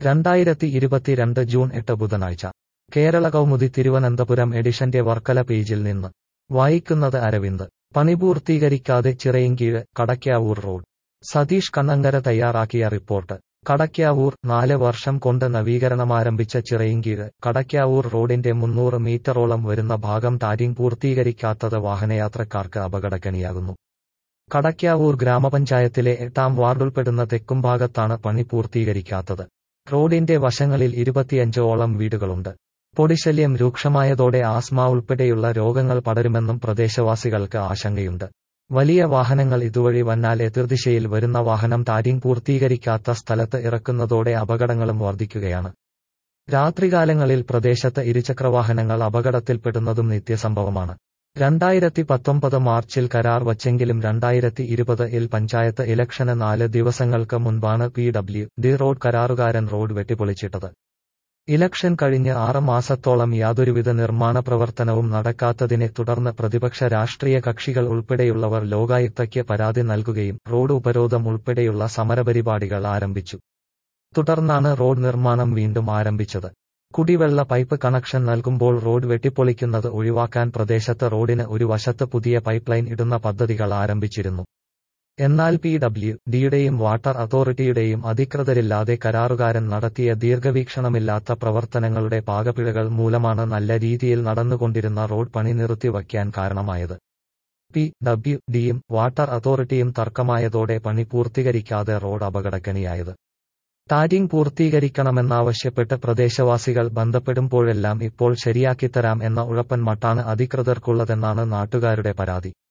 രണ്ടായിരത്തി ഇരുപത്തിരണ്ട് ജൂൺ എട്ട് ബുധനാഴ്ച കേരള കൗമുദി തിരുവനന്തപുരം എഡിഷന്റെ വർക്കല പേജിൽ നിന്ന് വായിക്കുന്നത് അരവിന്ദ് പണി പൂർത്തീകരിക്കാതെ ചിറയിൻകീഴ് കടയ്ക്കാവൂർ റോഡ് സതീഷ് കണ്ണങ്കര തയ്യാറാക്കിയ റിപ്പോർട്ട് കടയ്ക്കാവൂർ നാല് വർഷം കൊണ്ട് നവീകരണമാരംഭിച്ച ചിറയിൻകീഴ് കടയ്ക്കാവൂർ റോഡിന്റെ മുന്നൂറ് മീറ്ററോളം വരുന്ന ഭാഗം ടാരിങ് പൂർത്തീകരിക്കാത്തത് വാഹനയാത്രക്കാർക്ക് അപകടക്കണിയാകുന്നു കടയ്ക്കാവൂർ ഗ്രാമപഞ്ചായത്തിലെ എട്ടാം വാർഡുൾപ്പെടുന്ന തെക്കുംഭാഗത്താണ് പണി പൂർത്തീകരിക്കാത്തത് റോഡിന്റെ വശങ്ങളിൽ ഇരുപത്തിയഞ്ചോളം വീടുകളുണ്ട് പൊടിശല്യം രൂക്ഷമായതോടെ ആസ്മ ഉൾപ്പെടെയുള്ള രോഗങ്ങൾ പടരുമെന്നും പ്രദേശവാസികൾക്ക് ആശങ്കയുണ്ട് വലിയ വാഹനങ്ങൾ ഇതുവഴി വന്നാൽ എതിർദിശയിൽ വരുന്ന വാഹനം ടാരിങ് പൂർത്തീകരിക്കാത്ത സ്ഥലത്ത് ഇറക്കുന്നതോടെ അപകടങ്ങളും വർദ്ധിക്കുകയാണ് രാത്രികാലങ്ങളിൽ പ്രദേശത്ത് ഇരുചക്രവാഹനങ്ങൾ അപകടത്തിൽപ്പെടുന്നതും നിത്യസംഭവമാണ് രണ്ടായിരത്തി പത്തൊമ്പത് മാർച്ചിൽ കരാർ വച്ചെങ്കിലും രണ്ടായിരത്തി ഇരുപത് ഇൽ പഞ്ചായത്ത് ഇലക്ഷന് നാല് ദിവസങ്ങൾക്ക് മുൻപാണ് പി ഡബ്ല്യു ഡി റോഡ് കരാറുകാരൻ റോഡ് വെട്ടിപ്പൊളിച്ചിട്ടത് ഇലക്ഷൻ കഴിഞ്ഞ് ആറ് മാസത്തോളം യാതൊരുവിധ നിർമ്മാണ പ്രവർത്തനവും നടക്കാത്തതിനെ തുടർന്ന് പ്രതിപക്ഷ രാഷ്ട്രീയ കക്ഷികൾ ഉൾപ്പെടെയുള്ളവർ ലോകായുക്തയ്ക്ക് പരാതി നൽകുകയും റോഡ് ഉപരോധം ഉൾപ്പെടെയുള്ള സമരപരിപാടികൾ ആരംഭിച്ചു തുടർന്നാണ് റോഡ് നിർമ്മാണം വീണ്ടും ആരംഭിച്ചത് കുടിവെള്ള പൈപ്പ് കണക്ഷൻ നൽകുമ്പോൾ റോഡ് വെട്ടിപ്പൊളിക്കുന്നത് ഒഴിവാക്കാൻ പ്രദേശത്ത് റോഡിന് ഒരു വശത്ത് പുതിയ പൈപ്പ് ലൈൻ ഇടുന്ന പദ്ധതികൾ ആരംഭിച്ചിരുന്നു എന്നാൽ പി ഡബ്ല്യു ഡിയുടെയും വാട്ടർ അതോറിറ്റിയുടെയും അധികൃതരില്ലാതെ കരാറുകാരൻ നടത്തിയ ദീർഘവീക്ഷണമില്ലാത്ത പ്രവർത്തനങ്ങളുടെ പാകപ്പിഴകൾ മൂലമാണ് നല്ല രീതിയിൽ നടന്നുകൊണ്ടിരുന്ന റോഡ് പണി നിർത്തിവയ്ക്കാൻ കാരണമായത് പി ഡബ്ല്യു ഡിയും വാട്ടർ അതോറിറ്റിയും തർക്കമായതോടെ പണി പൂർത്തീകരിക്കാതെ റോഡ് അപകടക്കണിയായത് ടാരിങ് പൂർത്തീകരിക്കണമെന്നാവശ്യപ്പെട്ട് പ്രദേശവാസികൾ ബന്ധപ്പെടുമ്പോഴെല്ലാം ഇപ്പോൾ ശരിയാക്കിത്തരാം എന്ന ഉഴപ്പൻ മട്ടാണ് അധികൃതർക്കുള്ളതെന്നാണ് നാട്ടുകാരുടെ പരാതി